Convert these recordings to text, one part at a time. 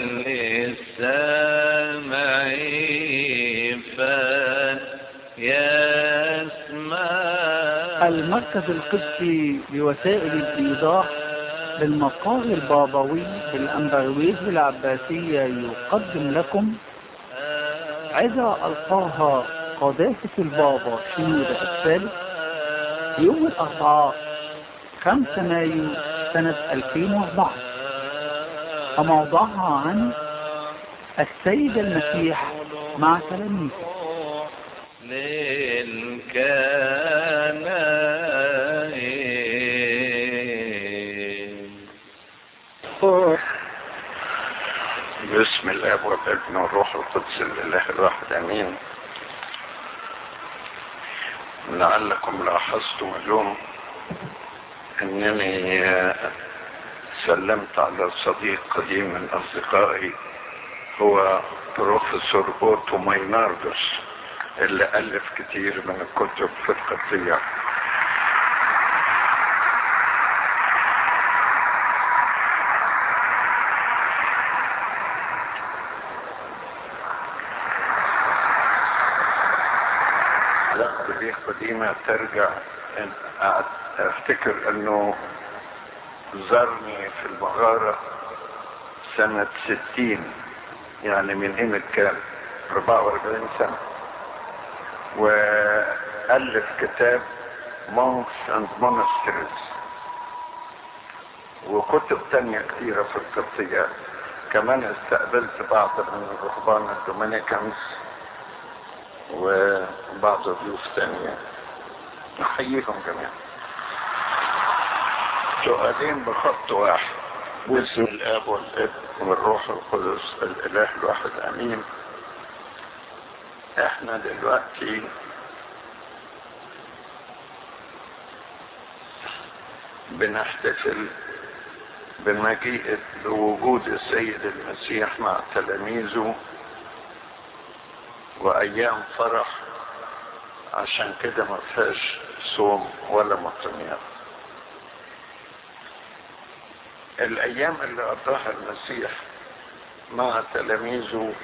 للسمع فيسمع المركز القدسي لوسائل الإيضاح بالمقال البابوي بالأنبرويه العباسية يقدم لكم عظة ألقاها قداسة البابا شنودة الثالث يوم الأربعاء 5 مايو سنة 2004 وموضوعها عن السيد المسيح مع تلاميذه للكنائن باسم الاب والابن والروح القدس الاله الواحد امين لعلكم لاحظتم اليوم انني سلمت على صديق قديم من اصدقائي هو بروفيسور اوتو مايناردوس اللي الف كتير من الكتب في القبطيه علاقة دي قديمة ترجع إن افتكر انه زارني في المغارة سنة ستين يعني من قيمة كام 44 سنة وألف كتاب Monks and Monasteries وكتب تانية كتيرة في القبطية كمان استقبلت بعض من الرهبان الدومينيكانز وبعض الضيوف تانية نحييهم جميعا سؤالين بخط واحد باسم الاب والابن والروح القدس الاله الواحد امين احنا دلوقتي بنحتفل بمجيء بوجود السيد المسيح مع تلاميذه وايام فرح عشان كده ما فيهاش صوم ولا مطمئن الايام اللي قضاها المسيح مع تلاميذه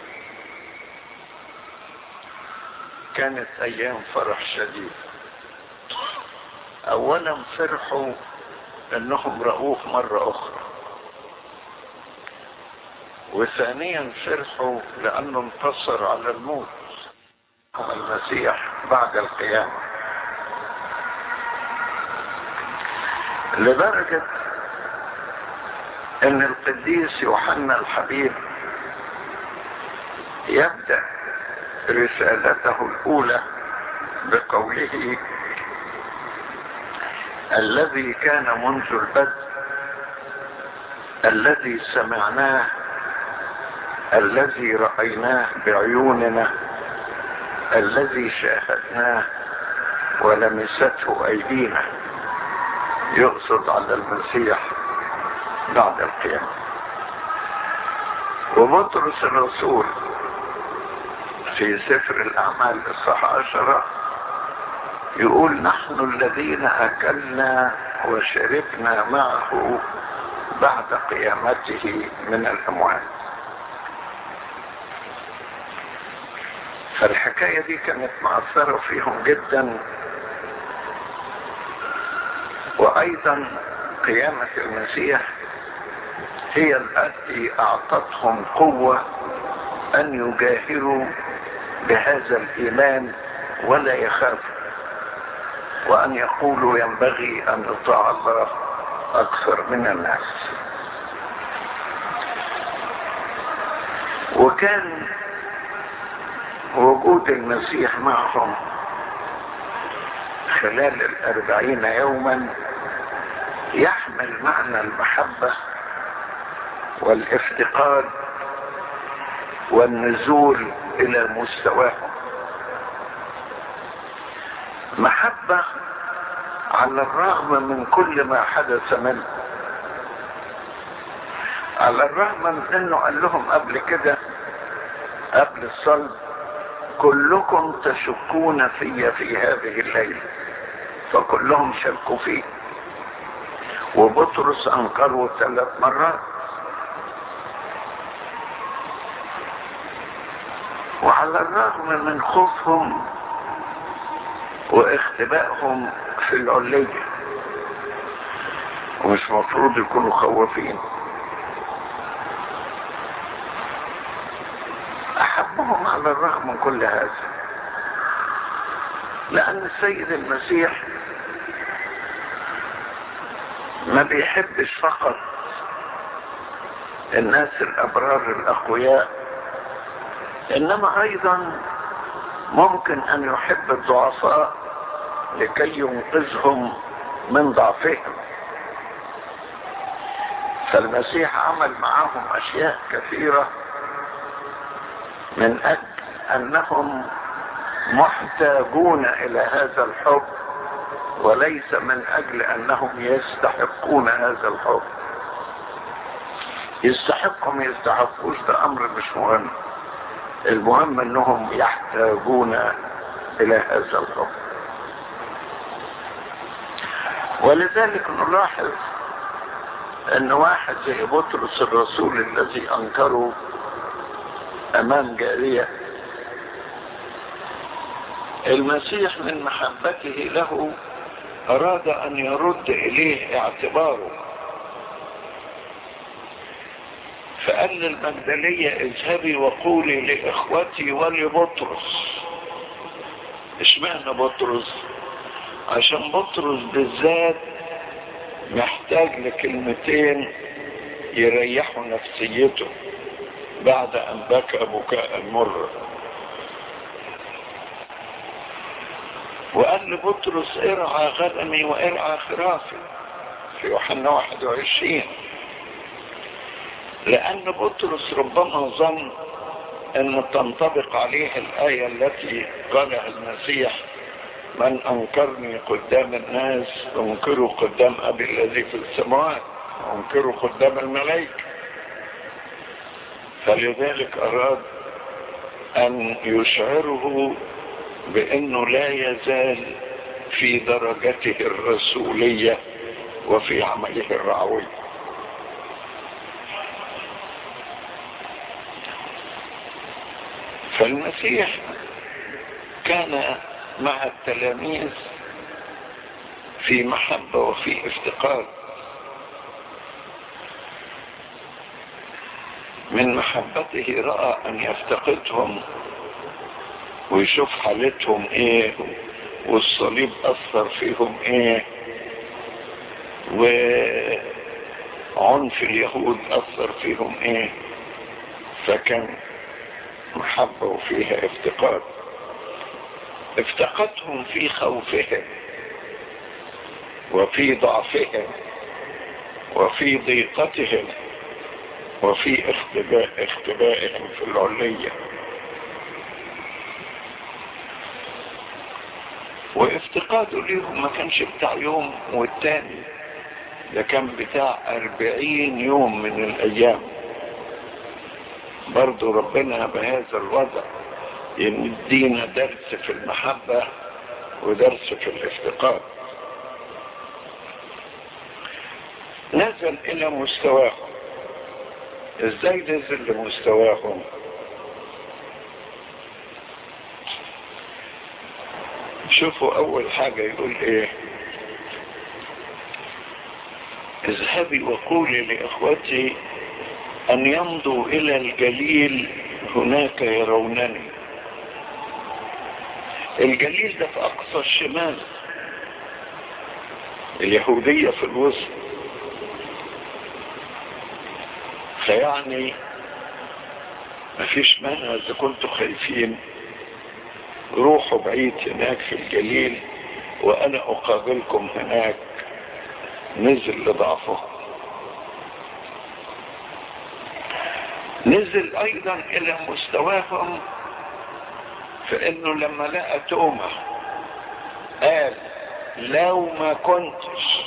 كانت ايام فرح شديد اولا فرحوا انهم رأوه مرة اخرى وثانيا فرحوا لانه انتصر على الموت المسيح بعد القيامة لدرجة ان القديس يوحنا الحبيب يبدأ رسالته الاولى بقوله الذي كان منذ البدء الذي سمعناه الذي رأيناه بعيوننا الذي شاهدناه ولمسته ايدينا يقصد على المسيح بعد القيامة وبطرس الرسول في سفر الأعمال الصح عشرة يقول نحن الذين أكلنا وشربنا معه بعد قيامته من الأموات فالحكاية دي كانت مأثرة فيهم جدا وأيضا قيامة المسيح هي التي أعطتهم قوة أن يجاهروا بهذا الإيمان ولا يخافوا وأن يقولوا ينبغي أن نطاع الله أكثر من الناس وكان وجود المسيح معهم خلال الأربعين يوما يحمل معنى المحبة والافتقاد والنزول إلى مستواهم محبة على الرغم من كل ما حدث منه على الرغم من انه قال لهم قبل كده قبل الصلب كلكم تشكون في في هذه الليلة فكلهم شكوا فيه وبطرس انكره ثلاث مرات وعلى الرغم من خوفهم واختبائهم في العلية ومش مفروض يكونوا خوافين أحبهم على الرغم من كل هذا لأن السيد المسيح ما بيحبش فقط الناس الأبرار الأقوياء إنما أيضا ممكن أن يحب الضعفاء لكي ينقذهم من ضعفهم فالمسيح عمل معهم أشياء كثيرة من أجل أنهم محتاجون إلى هذا الحب وليس من أجل أنهم يستحقون هذا الحب يستحقهم يستحقوش ده أمر مش مهم المهم أنهم يحتاجون إلى هذا الحب ولذلك نلاحظ أن واحد زي بطرس الرسول الذي أنكره أمام جارية المسيح من محبته له أراد أن يرد إليه اعتباره فقال للمجدلية اذهبي وقولي لإخوتي ولبطرس اشمعنى بطرس عشان بطرس بالذات محتاج لكلمتين يريحوا نفسيته بعد أن بكى بكاء مرة وقال لبطرس ارعى غنمي وارعى خرافي في يوحنا 21 لأن بطرس ربما ظن أن تنطبق عليه الآية التي قالها المسيح من أنكرني قدام الناس أنكره قدام أبي الذي في السماوات أنكره قدام الملائكة فلذلك أراد أن يشعره بأنه لا يزال في درجته الرسولية وفي عمله الرعوي فالمسيح كان مع التلاميذ في محبة وفي افتقار من محبته رأى أن يفتقدهم ويشوف حالتهم ايه والصليب أثر فيهم ايه وعنف اليهود أثر فيهم ايه فكان محبة وفيها افتقاد افتقدهم في خوفهم وفي ضعفهم وفي ضيقتهم وفي اختباء اختبائهم في العلية وافتقاده ليهم ما كانش بتاع يوم والتاني ده كان بتاع أربعين يوم من الأيام برضو ربنا بهذا الوضع يدينا درس في المحبة ودرس في الافتقاد نزل إلى مستواهم ازاي نزل لمستواهم شوفوا اول حاجة يقول ايه اذهبي وقولي لاخوتي ان يمضوا الى الجليل هناك يرونني الجليل ده في اقصى الشمال اليهودية في الوسط فيعني مفيش مانع اذا كنتوا خايفين روحوا بعيد هناك في الجليل وانا اقابلكم هناك نزل لضعفه نزل ايضا الى مستواهم فانه لما لقى تومة قال لو ما كنتش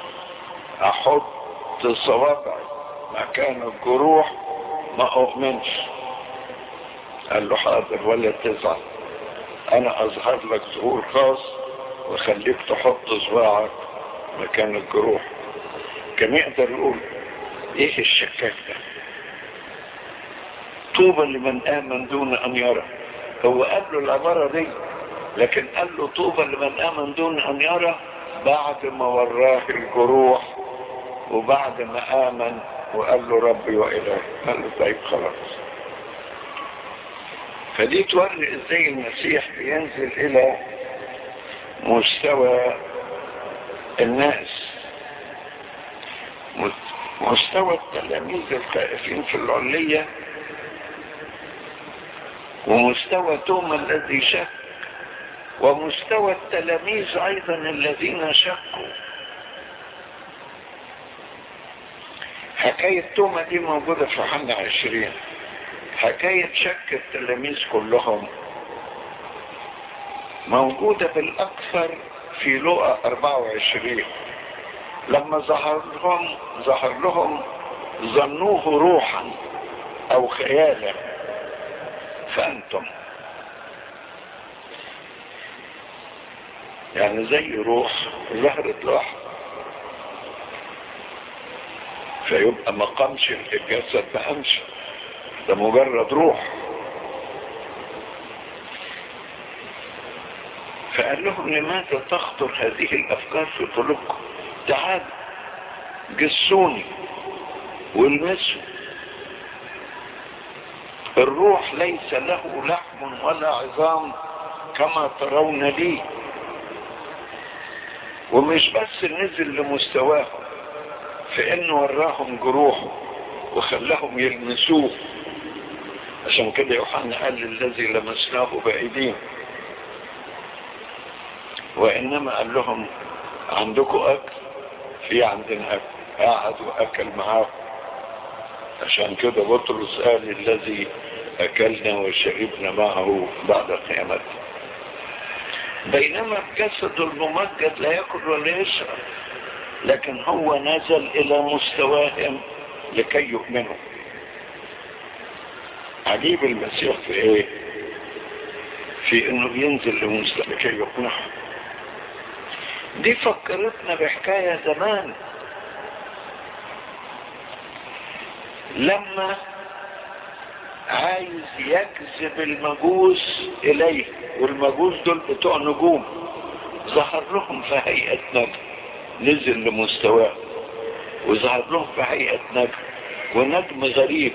احط صوابعي مكان الجروح ما اؤمنش قال له حاضر ولا تزعل انا اظهر لك ظهور خاص وخليك تحط صباعك مكان الجروح كان يقدر يقول ايه الشكاك ده طوبى لمن آمن دون أن يرى هو قال له العبارة دي لكن قال له طوبى لمن آمن دون أن يرى بعد ما وراه الجروح وبعد ما آمن وقال له ربي وإلهي قال له طيب خلاص فدي توري ازاي المسيح بينزل الى مستوى الناس مستوى التلاميذ الخائفين في العلية ومستوى توما الذي شك ومستوى التلاميذ ايضا الذين شكوا حكاية توما دي موجودة في يوحنا عشرين حكاية شك التلاميذ كلهم موجودة بالأكثر في لقى 24 لما ظهر لهم ظهر لهم ظنوه روحا أو خيالا فأنتم يعني زي روح ظهرت لوحده فيبقى ما قامش الجسد ما قامش ده مجرد روح فقال لهم لماذا تخطر هذه الافكار في قلوبكم تعالوا جسوني والمسوا الروح ليس له لحم ولا عظام كما ترون لي ومش بس نزل لمستواهم في انه وراهم جروحه وخلاهم يلمسوه عشان كده يوحنا قال الذي لمسناه بايدينا وانما قال لهم عندكم اكل في عندنا اكل قعد واكل معاهم عشان كده بطرس قال الذي اكلنا وشربنا معه بعد قيامته بينما الجسد الممجد لا ياكل ولا يشرب لكن هو نزل الى مستواهم لكي يؤمنوا عجيب المسيح في ايه في انه بينزل لمستوى لكي يقنعهم دي فكرتنا بحكاية زمان لما عايز يجذب المجوس اليه والمجوس دول بتوع نجوم ظهر لهم في هيئة نجم نزل لمستواه وظهر لهم في هيئة نجم ونجم غريب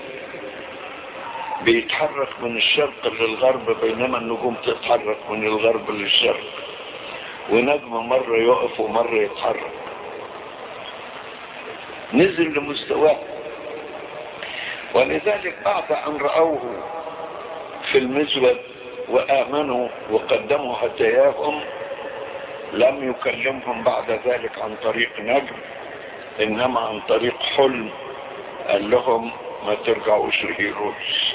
بيتحرك من الشرق للغرب بينما النجوم تتحرك من الغرب للشرق ونجم مرة يقف ومرة يتحرك نزل لمستواه ولذلك بعد أن رأوه في المزود وآمنوا وقدموا هداياهم لم يكلمهم بعد ذلك عن طريق نجم إنما عن طريق حلم قال لهم ما ترجعوش لهيرودس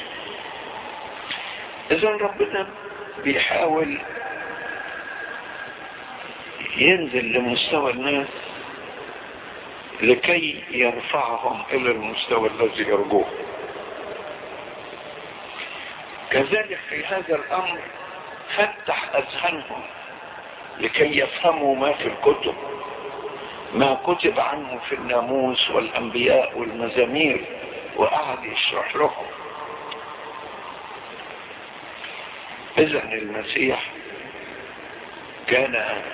إذا ربنا بيحاول ينزل لمستوى الناس لكي يرفعهم الى المستوى الذي يرجوه كذلك في هذا الامر فتح اذهانهم لكي يفهموا ما في الكتب ما كتب عنه في الناموس والانبياء والمزامير وقعد يشرح لهم اذا المسيح كان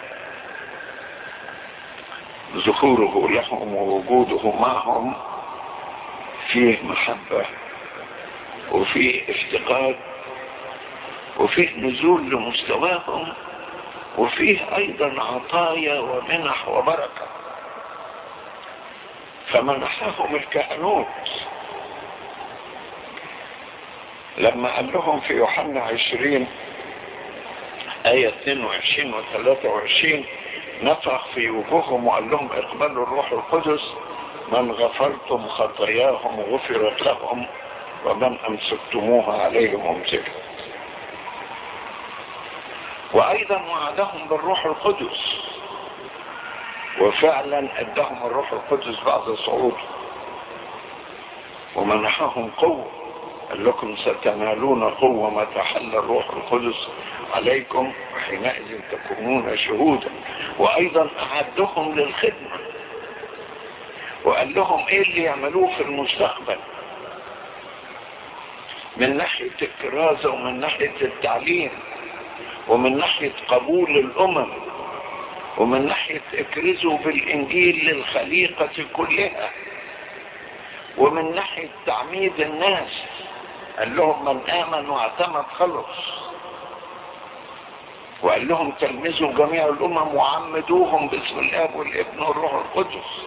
ظهوره لهم ووجوده معهم فيه محبة وفيه افتقاد وفيه نزول لمستواهم وفيه ايضا عطايا ومنح وبركة فمنحهم الكهنوت لما قال لهم في يوحنا عشرين آية 22 و 23 نفخ في وجوههم وقال لهم اقبلوا الروح القدس من غفرتم خطاياهم غفرت لهم ومن امسكتموها عليهم امسكت وايضا وعدهم بالروح القدس وفعلا ادهم الروح القدس بعد صعوده ومنحهم قوه قال لكم ستنالون قوة ما تحل الروح القدس عليكم وحينئذ تكونون شهودا وأيضا أعدهم للخدمة وقال لهم إيه اللي يعملوه في المستقبل من ناحية الكرازة ومن ناحية التعليم ومن ناحية قبول الأمم ومن ناحية اكرزوا بالإنجيل للخليقة كلها ومن ناحية تعميد الناس قال لهم من آمن واعتمد خلص وقال لهم تلمذوا جميع الأمم وعمدوهم باسم الآب والابن والروح القدس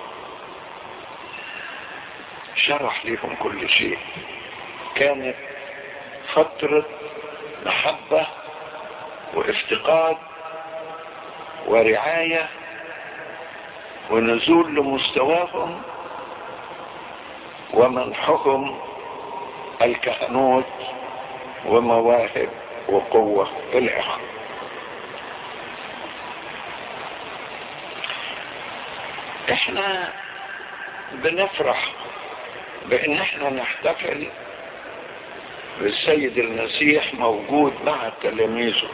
شرح لهم كل شيء كانت فترة محبة وافتقاد ورعاية ونزول لمستواهم ومنحهم الكهنوت ومواهب وقوة إلى آخره احنا بنفرح بان احنا نحتفل بالسيد المسيح موجود مع تلاميذه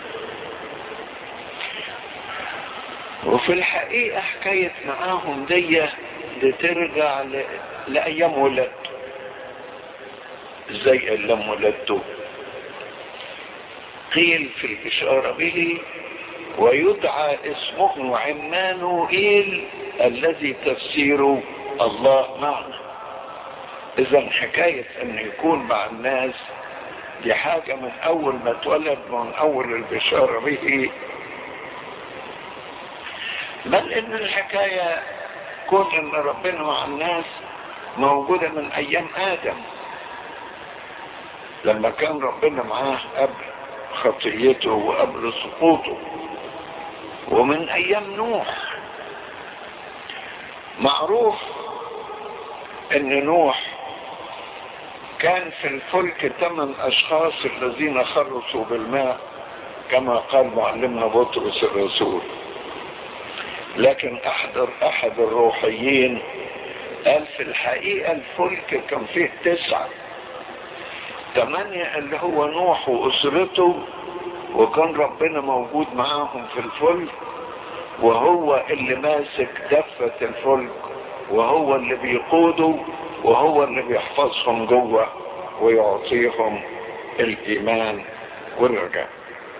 وفي الحقيقة حكاية معاهم دي بترجع ل... لأيام ولادته زي أيام ولادته قيل في الإشارة به ويدعى اسمه عمانوئيل الذي تفسيره الله معنا اذا حكاية ان يكون مع الناس دي حاجة من اول ما اتولد من اول البشارة به بل ان الحكاية كون ان ربنا مع الناس موجودة من ايام ادم لما كان ربنا معاه قبل خطيته وقبل سقوطه ومن ايام نوح معروف ان نوح كان في الفلك ثمان اشخاص الذين خلصوا بالماء كما قال معلمنا بطرس الرسول لكن احد احد الروحيين قال في الحقيقة الفلك كان فيه تسعة ثمانية اللي هو نوح واسرته وكان ربنا موجود معاهم في الفلك وهو اللي ماسك دفة الفلك وهو اللي بيقوده وهو اللي بيحفظهم جوه ويعطيهم الايمان والرجاء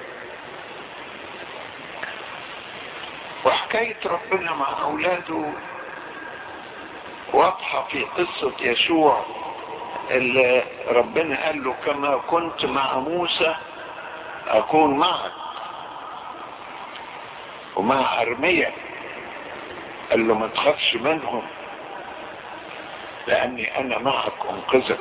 وحكاية ربنا مع اولاده واضحة في قصة يشوع اللي ربنا قال له كما كنت مع موسى اكون معك ومع ارميا قال له ما تخافش منهم لاني انا معك انقذك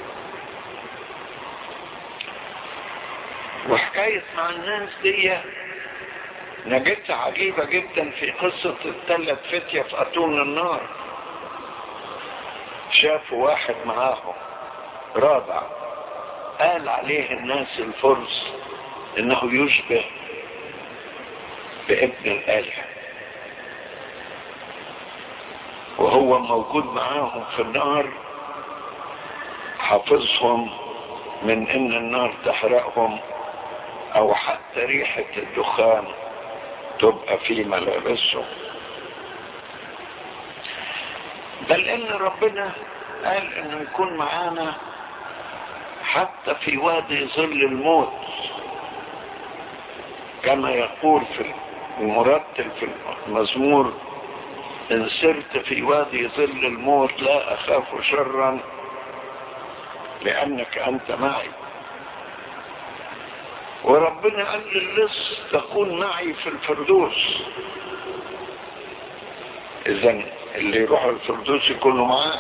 وحكاية مع الناس دي نجدت عجيبة جدا في قصة الثلاث فتية في اتون النار شافوا واحد معاهم رابع قال عليه الناس الفرس انه يشبه بابن الآلهة وهو موجود معاهم في النار حافظهم من ان النار تحرقهم او حتى ريحة الدخان تبقى في ملابسهم بل ان ربنا قال انه يكون معانا حتى في وادي ظل الموت كما يقول في المرتل في المزمور ان سرت في وادي ظل الموت لا اخاف شرا لانك انت معي وربنا قال للص تكون معي في الفردوس اذا اللي يروحوا الفردوس يكونوا معاه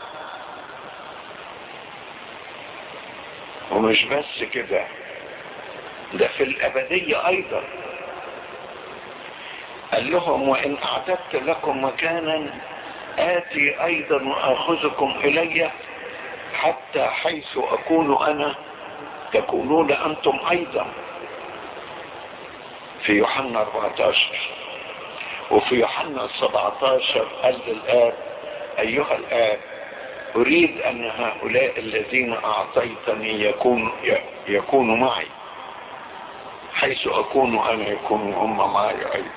ومش بس كده ده في الأبدية أيضا قال لهم وإن أعددت لكم مكانا آتي أيضا وآخذكم إلي حتى حيث أكون أنا تكونون أنتم أيضا في يوحنا 14 وفي يوحنا 17 قال للآب أيها الآب أريد أن هؤلاء الذين أعطيتني يكون يكونوا معي حيث أكون أنا يكون هم معي أيضا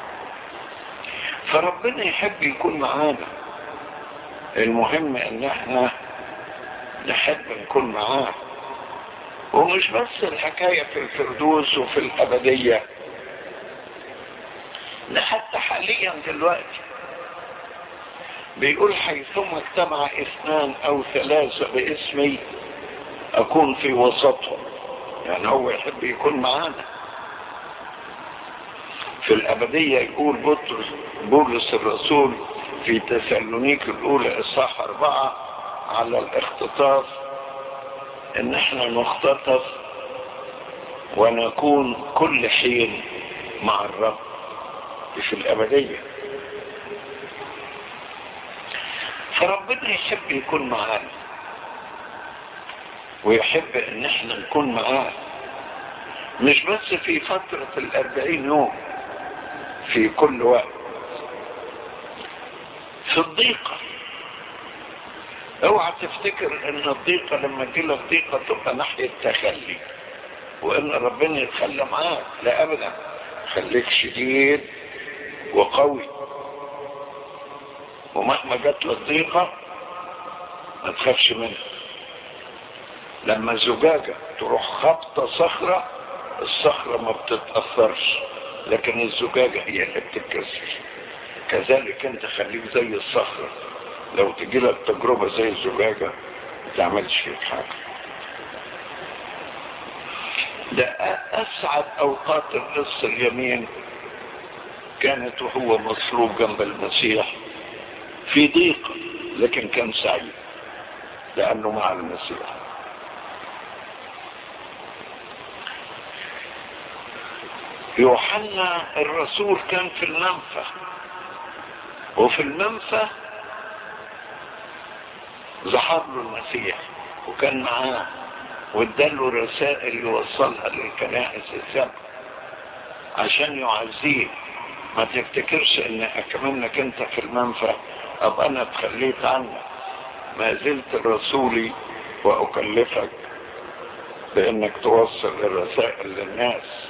فربنا يحب يكون معانا المهم ان احنا نحب نكون معاه ومش بس الحكاية في الفردوس وفي الأبدية ده حتى حاليا دلوقتي بيقول حيثما اجتمع اثنان او ثلاثة باسمي اكون في وسطهم يعني هو يحب يكون معانا في الابدية يقول بطرس بولس الرسول في تسالونيك الاولى اصحاح اربعة على الاختطاف ان احنا نختطف ونكون كل حين مع الرب في الابدية فربنا يحب يكون معانا ويحب ان احنا نكون معاه مش بس في فترة الاربعين يوم في كل وقت في الضيقة اوعى تفتكر ان الضيقة لما تجيلك ضيقة تبقى ناحية تخلي وان ربنا يتخلى معاك لا ابدا خليك شديد وقوي ومهما جات لك ضيقة ما تخافش منها لما الزجاجة تروح خبطة صخرة الصخرة ما بتتأثرش لكن الزجاجة هي اللي بتتكسر كذلك انت خليك زي الصخرة لو تجي لك تجربة زي الزجاجة ما تعملش فيك حاجة ده أسعد أوقات القصة اليمين كانت وهو مصلوب جنب المسيح في ضيق لكن كان سعيد لأنه مع المسيح يوحنا الرسول كان في المنفى وفي المنفى ظهر له المسيح وكان معاه واداله رسائل يوصلها للكنائس السبع عشان يعزيه ما تفتكرش ان اكملك انت في المنفى ابقى انا اتخليت عنك ما زلت رسولي واكلفك بانك توصل الرسائل للناس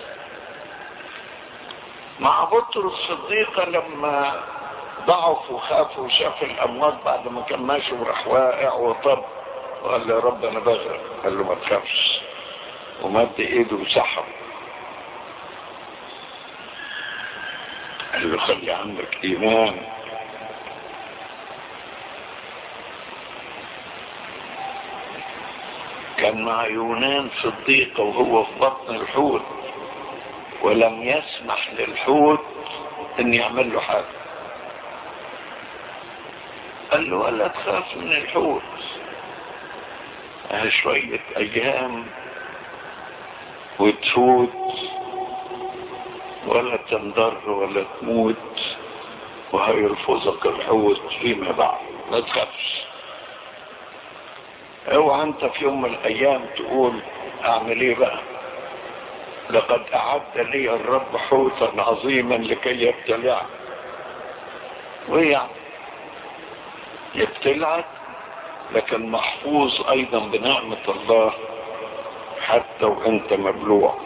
مع بطرس الصديقة لما ضعف وخاف وشاف الاموات بعد ما كان ماشي وراح واقع وطب وقال له يا رب انا بغرق قال له ما تخافش ومد ايده وسحب قال له خلي عندك ايمان كان مع يونان في الضيقة وهو في بطن الحوت ولم يسمح للحوت ان يعمل له حاجة قال له ولا تخاف من الحوت اه شوية ايام وتفوت ولا تنضر ولا تموت وهيرفضك الحوت فيما بعد ما تخافش اوعى انت في يوم من الايام تقول اعمل ايه بقى لقد اعد لي الرب حوتا عظيما لكي يبتلعك وايه يعني يبتلعك لكن محفوظ ايضا بنعمة الله حتى وانت مبلوع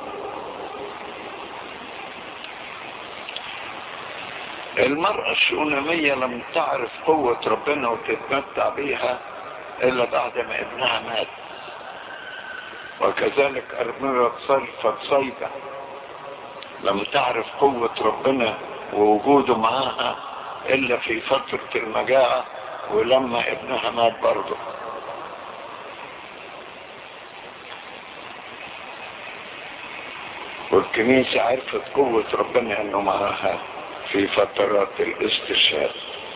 المرأة الشؤونمية لم تعرف قوة ربنا وتتمتع بيها الا بعد ما ابنها مات وكذلك أرملة صرفة صيدة لم تعرف قوة ربنا ووجوده معاها إلا في فترة المجاعة ولما ابنها مات برضه والكنيسة عرفت قوة ربنا انه معاها في فترات الاستشهاد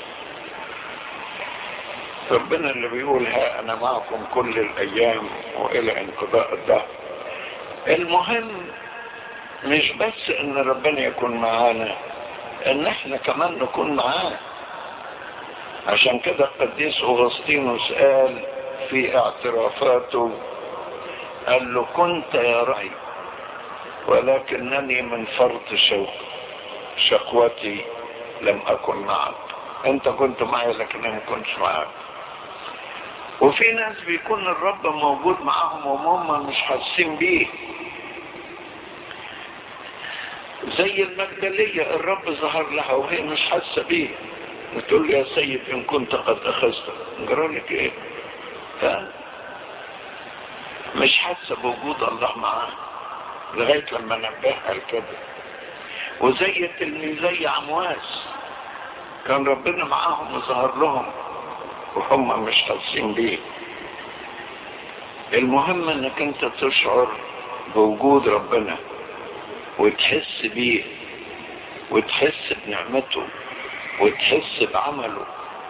ربنا اللي بيقول ها انا معكم كل الايام والى انقضاء الدهر المهم مش بس ان ربنا يكون معانا ان احنا كمان نكون معاه عشان كده القديس اغسطينوس قال في اعترافاته قال له كنت يا رأي ولكنني من فرط شوق شقوتي لم اكن معك انت كنت معي لكن ما كنتش معك وفي ناس بيكون الرب موجود معاهم وهم مش حاسين بيه زي المجدلية الرب ظهر لها وهي مش حاسة بيه بتقول يا سيد ان كنت قد اخذت جرالك ايه ف... مش حاسة بوجود الله معاه لغاية لما نبهها لكده وزي تلميذي عمواس كان ربنا معاهم وظهر لهم وهم مش حاسين بيه المهم انك انت تشعر بوجود ربنا وتحس بيه وتحس بنعمته وتحس بعمله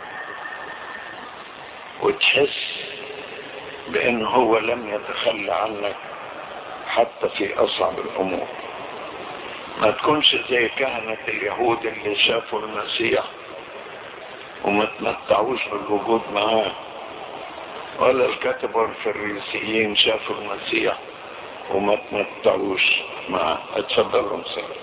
وتحس بان هو لم يتخلى عنك حتى في اصعب الامور ما تكونش زي كهنة اليهود اللي شافوا المسيح وما تمتعوش بالوجود معاه ولا الكتبة والفريسيين شافوا المسيح وما تمتعوش معاه اتفضلوا مساء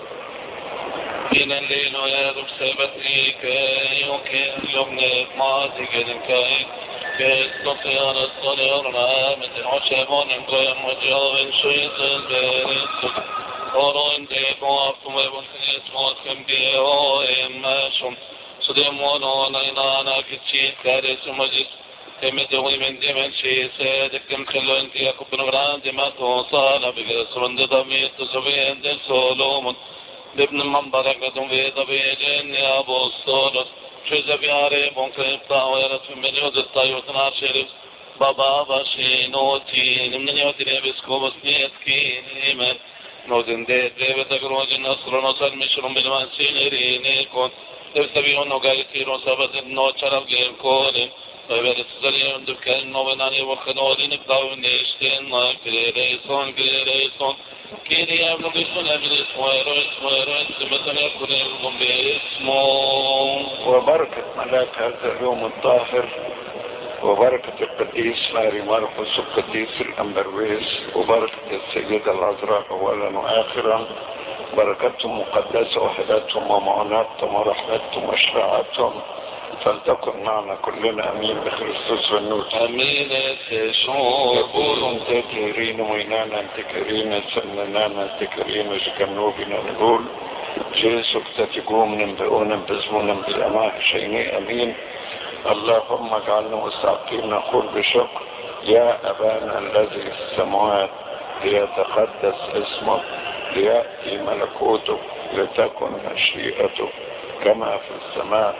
In en del och jag uppsävet rike och en lugnet matiken kai كاستطيع الصلاة من عشبون قيم وجاوين شيطان بارد Oron det var som är vår smått kan be och emma som så det må någon annan att kika som att تمد من دمن شيء سيدكم خلو انت يكبن غران دمات وصال بقرس رند ضميت سبين دل سولومن بابن منبرك دم في ضبيجين يا ابو الصولت شوز بياري ممكن يبطا ويرت من يوز الطيوت نار شريف بابا باشينوتي من يوتي بسكو بسنيت كينيمن نودن دي دي بتقروج النصر نصر مشرم بالوانسين رينيكون تبتبيون وقالتيرون سبت النوت شرف غير كولين Överställd du kan av en annan och kanalen i Blaunisten, Grereson, Grereson, Kiri Avlogison, Avlismo, Eroismo, Eroismo, Eroismo, Eroismo, وبركة ملاك هذا اليوم الطاهر وبركة القديس ماري مرقس القديس الأمبرويس وبركة السيدة العذراء أولا وآخرا بركتهم مقدسة وحدتهم ومعوناتهم ورحمتهم وشفاعتهم فلتكن معنا كلنا امين بخريستوس والنور Amin تشوف يقولون تكرين وينانا تكرين سننانا تكرين جكنوبنا نقول جيسو كتتقوم ننبئونا بزمونا بالأماه شيني أمين اللهم اجعلنا مستحقين نقول بشكر يا أبانا الذي في السماوات ليتقدس اسمك ليأتي ملكوتك لتكن مشيئتك كما في السماء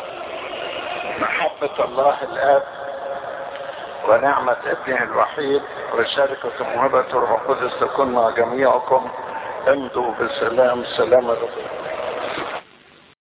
محبة الله الآب ونعمة ابنه الوحيد وشركة موهبة الروح القدس تكون مع جميعكم امضوا بسلام سلام الرب